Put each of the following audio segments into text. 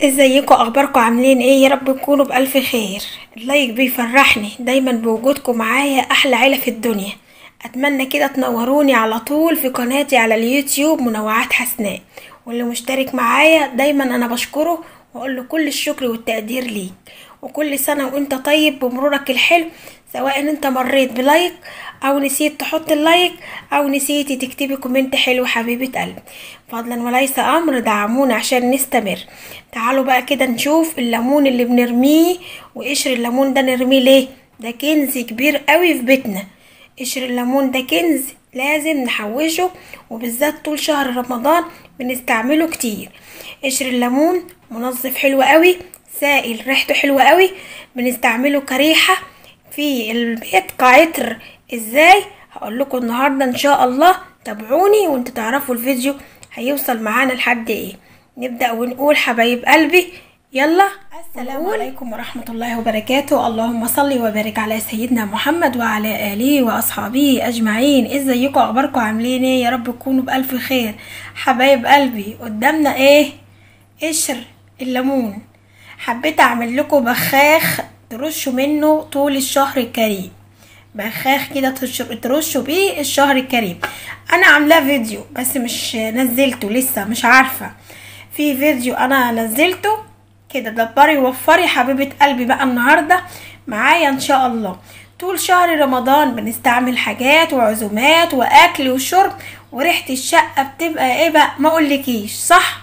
ازيكم اخباركم عاملين ايه يا رب تكونوا بالف خير اللايك بيفرحني دايما بوجودكم معايا احلى عيله في الدنيا اتمنى كده تنوروني على طول في قناتي على اليوتيوب منوعات حسناء واللي مشترك معايا دايما انا بشكره واقول له كل الشكر والتقدير ليك وكل سنه وانت طيب بمرورك الحلو سواء انت مريت بلايك او نسيت تحط اللايك او نسيتي تكتبي كومنت حلو حبيبه قلبي فضلا وليس امر دعمونا عشان نستمر تعالوا بقى كده نشوف الليمون اللي بنرميه وقشر الليمون ده نرميه ليه ده كنز كبير قوي في بيتنا قشر الليمون ده كنز لازم نحوشه وبالذات طول شهر رمضان بنستعمله كتير قشر الليمون منظف حلو قوي سائل ريحته حلوة قوي بنستعمله كريحة في البيت كعطر ازاي هقول لكم النهارده ان شاء الله تابعوني وانتوا تعرفوا الفيديو هيوصل معانا لحد ايه نبدا ونقول حبايب قلبي يلا السلام عليكم ورحمة الله وبركاته اللهم صل وبارك على سيدنا محمد وعلى آله وأصحابه أجمعين ازيكم أخباركم عاملين ايه يا رب تكونوا بألف خير حبايب قلبي قدامنا ايه قشر الليمون حبيت أعمل لكم بخاخ ترشوا منه طول الشهر الكريم بخاخ كده ترشوا بيه الشهر الكريم انا عاملاه فيديو بس مش نزلته لسه مش عارفه في فيديو انا نزلته كده دبري وفري حبيبه قلبي بقى النهارده معايا ان شاء الله طول شهر رمضان بنستعمل حاجات وعزومات واكل وشرب وريحه الشقه بتبقى ايه بقى ما اقولكيش صح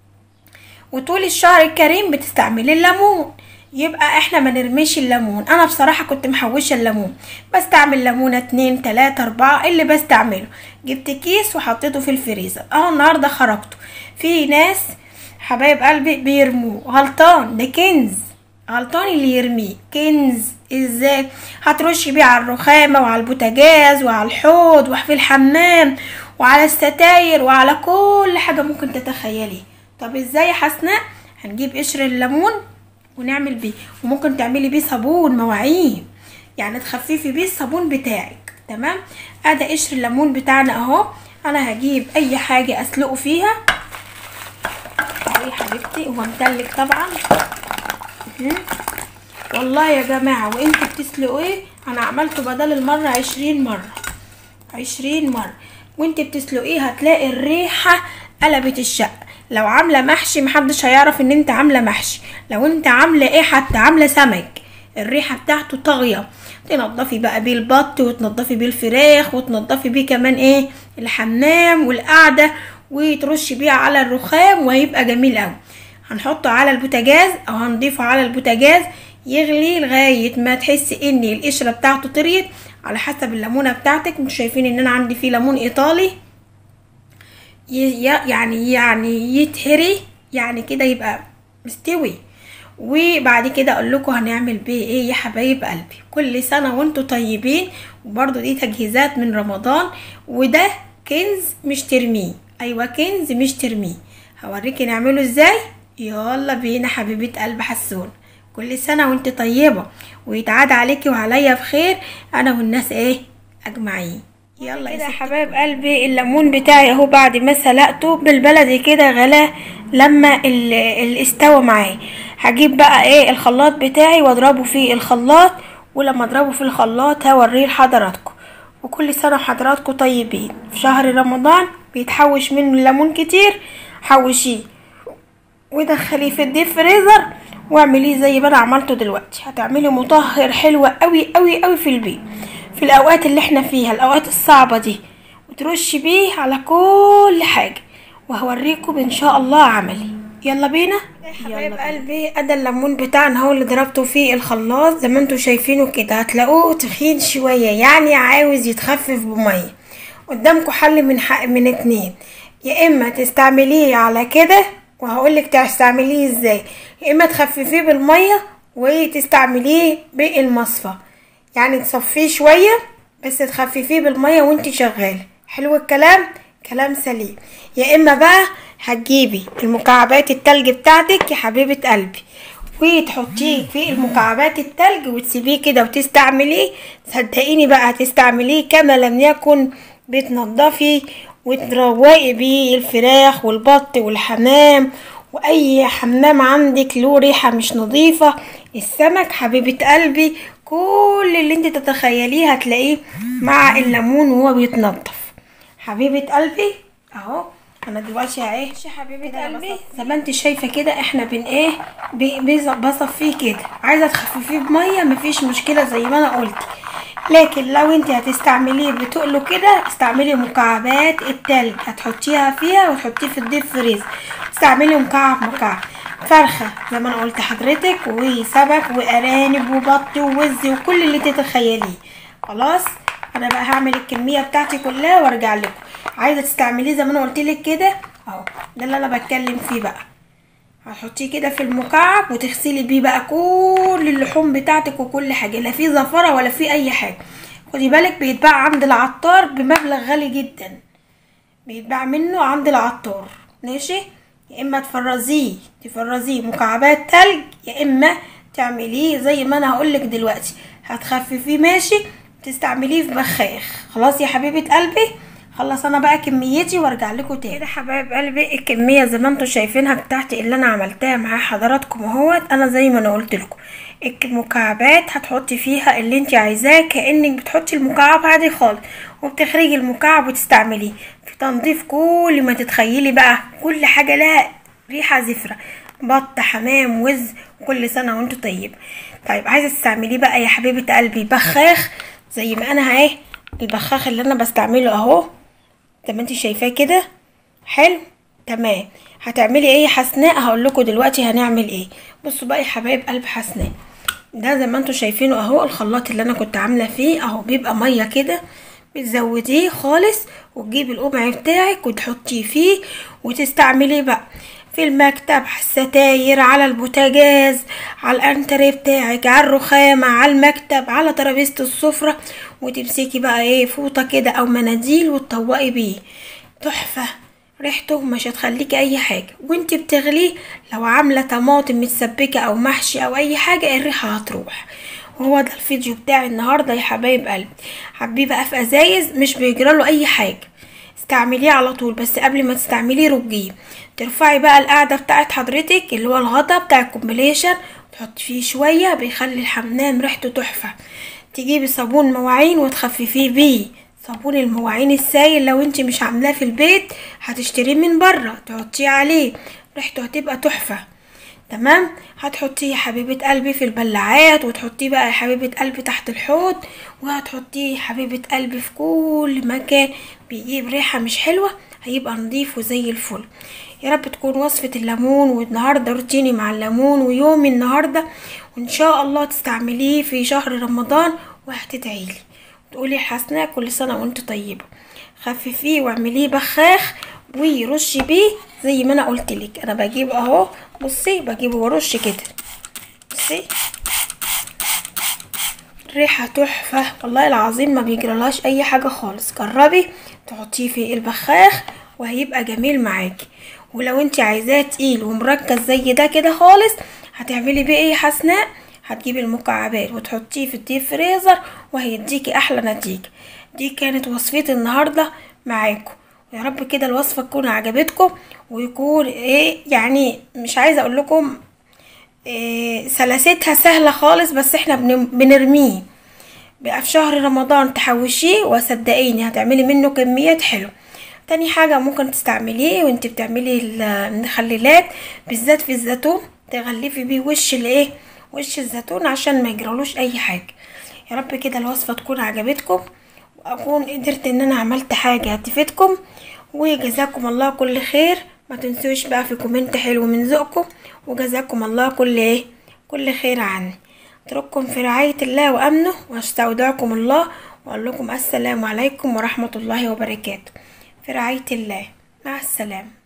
وطول الشهر الكريم بتستعملي الليمون يبقى احنا ما نرميش الليمون انا بصراحة كنت محوشة الليمون بستعمل ليمونة اتنين تلاتة اربعة اللي بستعمله جبت كيس وحطيته في الفريزر اهو النهاردة خرجته في ناس حبايب قلبي بيرموه غلطان ده كنز غلطان اللي يرميه كنز ازاي هترشي بيه على الرخامة وعلى البوتاجاز وعلى الحوض وفي الحمام وعلى الستاير وعلى كل حاجة ممكن تتخيلي طب ازاي يا حسناء هنجيب قشر الليمون ونعمل بيه وممكن تعملي بيه صابون مواعين يعني تخففي بيه الصابون بتاعك تمام ادي قشر الليمون بتاعنا اهو انا هجيب اي حاجه اسلقه فيها اهي حبيبتي هو مدلك طبعا والله يا جماعه وانتوا بتسلقوا ايه انا عملته بدل المره عشرين مره عشرين مره وانت بتسلقيه هتلاقي الريحه قلبت الشقه لو عامله محشي محدش هيعرف ان انت عامله محشي لو انت عامله ايه حتى عامله سمك الريحه بتاعته طاغيه تنضفي بقى بيه البط وتنضفي بيه الفراخ وتنضفي بيه كمان ايه الحمام والقعده وترشي بيه على الرخام وهيبقى جميل قوي هنحطه على البوتاجاز او هنضيفه على البوتاجاز يغلي لغايه ما تحسي ان القشره بتاعته طريت على حسب الليمونه بتاعتك مش شايفين ان انا عندي فيه ليمون ايطالي يعني يعني يتهري يعني كده يبقى مستوي وبعد كده اقول لكم هنعمل بيه ايه يا حبايب قلبي كل سنه وانتم طيبين وبرده دي تجهيزات من رمضان وده كنز مش ترميه ايوه كنز مش ترميه هوريكي نعمله ازاي يلا بينا حبيبه قلب حسون كل سنه وانت طيبه ويتعاد عليكي وعليا بخير انا والناس ايه اجمعين يلا كده يا حبايب قلبي الليمون بتاعي اهو بعد ما سلقته بالبلدي كده غلاه لما اللي استوى معاه هجيب بقى ايه الخلاط بتاعي واضربه في الخلاط ولما اضربه في الخلاط هوريه لحضراتكم وكل سنه حضراتكم طيبين في شهر رمضان بيتحوش منه الليمون كتير حوشيه ودخليه في الديب فريزر واعمليه زي ما انا عملته دلوقتي هتعملي مطهر حلو قوي قوي قوي في البيت في الاوقات اللي احنا فيها الاوقات الصعبه دي وترشي بيه على كل حاجه وهوريكم ان شاء الله عملي يلا بينا حبايب قلبي ادي الليمون بتاعنا هو اللي ضربته في الخلاط زي ما انتوا شايفينه كده هتلاقوه تخين شويه يعني عاوز يتخفف بميه قدامكم حل من حق من اتنين يا اما تستعمليه على كده وهقولك تستعمليه ازاي يا اما تخففيه بالميه وتستعمليه بالمصفى يعني تصفيه شوية بس تخففيه بالمية وانت شغالة حلو الكلام كلام سليم يا اما بقى هتجيبي المكعبات التلج بتاعتك يا حبيبة قلبي وتحطيه في المكعبات التلج وتسيبيه كده وتستعمليه صدقيني بقى هتستعمليه كما لم يكن بتنضفي وتروقي بيه الفراخ والبط والحمام واي حمام عندك له ريحة مش نظيفة السمك حبيبة قلبي كل اللي انت تتخيليه هتلاقيه مع الليمون وهو بيتنضف حبيبة قلبي اهو انا دلوقتي اهي يا حبيبة قلبي زي ما انت شايفة كده احنا بن ايه بي- بيز- بصفيه كده عايزة تخففيه بمية مفيش مشكلة زي ما انا قلت لكن لو انت هتستعمليه بتقله كده استعملي مكعبات التلج هتحطيها فيها وتحطيه في الديب فريز استعملي مكعب مكعب فرخة زي ما انا قلت حضرتك وسمك وارانب وبط ووز وكل اللي تتخيليه خلاص انا بقى هعمل الكميه بتاعتي كلها وارجع لكم عايزه تستعمليه زي ما انا قلت لك كده اهو ده اللي انا بتكلم فيه بقى هتحطيه كده في المكعب وتغسلي بيه بقى كل اللحوم بتاعتك وكل حاجه لا فيه زفره ولا فيه اي حاجه خدي بالك بيتباع عند العطار بمبلغ غالي جدا بيتباع منه عند العطار ماشي يا اما تفرزيه تفرزيه مكعبات تلج يا اما تعمليه زي ما انا هقولك دلوقتي هتخففيه ماشي تستعمليه في بخاخ خلاص يا حبيبه قلبي خلص انا بقى كميتي وارجع لكم تاني كده حبايب قلبي الكميه زي ما انتم شايفينها بتاعتي اللي انا عملتها مع حضراتكم اهوت انا زي ما انا قلت لكم المكعبات هتحطي فيها اللي انت عايزاه كانك بتحطي المكعب عادي خالص وبتخرجي المكعب وتستعمليه في تنظيف كل ما تتخيلي بقى كل حاجه لها ريحه زفره بط حمام وز وكل سنه وانتم طيب طيب عايزه تستعمليه بقى يا حبيبه قلبي بخاخ زي ما انا اهي البخاخ اللي انا بستعمله اهو زي ما انت شايفاه كده حلو تمام هتعملي ايه يا حسناء هقول لكم دلوقتي هنعمل ايه بصوا بقى يا حبايب قلب حسناء ده زي ما انتم شايفينه اهو الخلاط اللي انا كنت عامله فيه اهو بيبقى ميه كده بتزوديه خالص وتجيبي القمع بتاعك وتحطيه فيه وتستعمليه بقى في المكتب على الستاير على البوتاجاز على الانتريه بتاعك على الرخامة على المكتب على ترابيزة السفرة وتمسكي بقى ايه فوطة كده او مناديل وتطوقي بيه تحفة ريحته مش هتخليكي اي حاجة وانت بتغليه لو عاملة طماطم متسبكة او محشي او اي حاجة الريحة هتروح وهو ده الفيديو بتاعي النهاردة يا حبايب قلبي حبيه بقى في ازايز مش بيجراله اي حاجة استعمليه على طول بس قبل ما تستعمليه رجيه ترفعي بقى القاعدة بتاعت حضرتك اللي هو الغطا بتاع الكومبليشن تحطي فيه شوية بيخلي الحمام ريحته تحفة تجيبي صابون مواعين وتخففيه بيه صابون المواعين السائل لو انت مش عاملاه في البيت هتشتريه من بره تحطيه عليه ريحته هتبقى تحفة تمام هتحطيه يا حبيبة قلبي في البلاعات وتحطيه بقى يا حبيبة قلبي تحت الحوض وهتحطيه يا حبيبة قلبي في كل مكان بيجيب ريحة مش حلوة هيبقى نضيف وزي الفل يا رب تكون وصفة الليمون والنهاردة روتيني مع الليمون ويومي النهاردة وان شاء الله تستعمليه في شهر رمضان وهتدعيلي تقولي حسناء كل سنة وانت طيبة خففيه واعمليه بخاخ ورشي بيه زي ما انا قلت لك انا بجيب اهو بصي بجيبه ورش كده بصي ريحة تحفة والله العظيم ما بيجرالهاش اي حاجة خالص جربي تحطيه في البخاخ وهيبقى جميل معاكي ولو انت عايزاه تقيل ومركز زي ده كده خالص هتعملي بيه ايه يا حسناء هتجيبي المكعبات وتحطيه في الديب فريزر وهيديكي احلى نتيجة دي كانت وصفتي النهاردة معاكم يا رب كده الوصفة تكون عجبتكم ويكون ايه يعني مش عايزة اقول لكم إيه سلاستها سهلة خالص بس احنا بن- بنرميه بقى في شهر رمضان تحوشيه وصدقيني هتعملي منه كميات حلوة تاني حاجة ممكن تستعمليه وانت بتعملي المخللات بالذات في الزيتون تغلفي بيه وش الايه وش الزيتون عشان ما يجرالوش اي حاجة يا رب كده الوصفة تكون عجبتكم واكون قدرت ان انا عملت حاجة تفيدكم وجزاكم الله كل خير ما تنسوش بقى في كومنت حلو من ذوقكم وجزاكم الله كل ايه كل خير عني اترككم في رعاية الله وامنه واستودعكم الله واقول لكم السلام عليكم ورحمة الله وبركاته في رعاية الله مع السلامة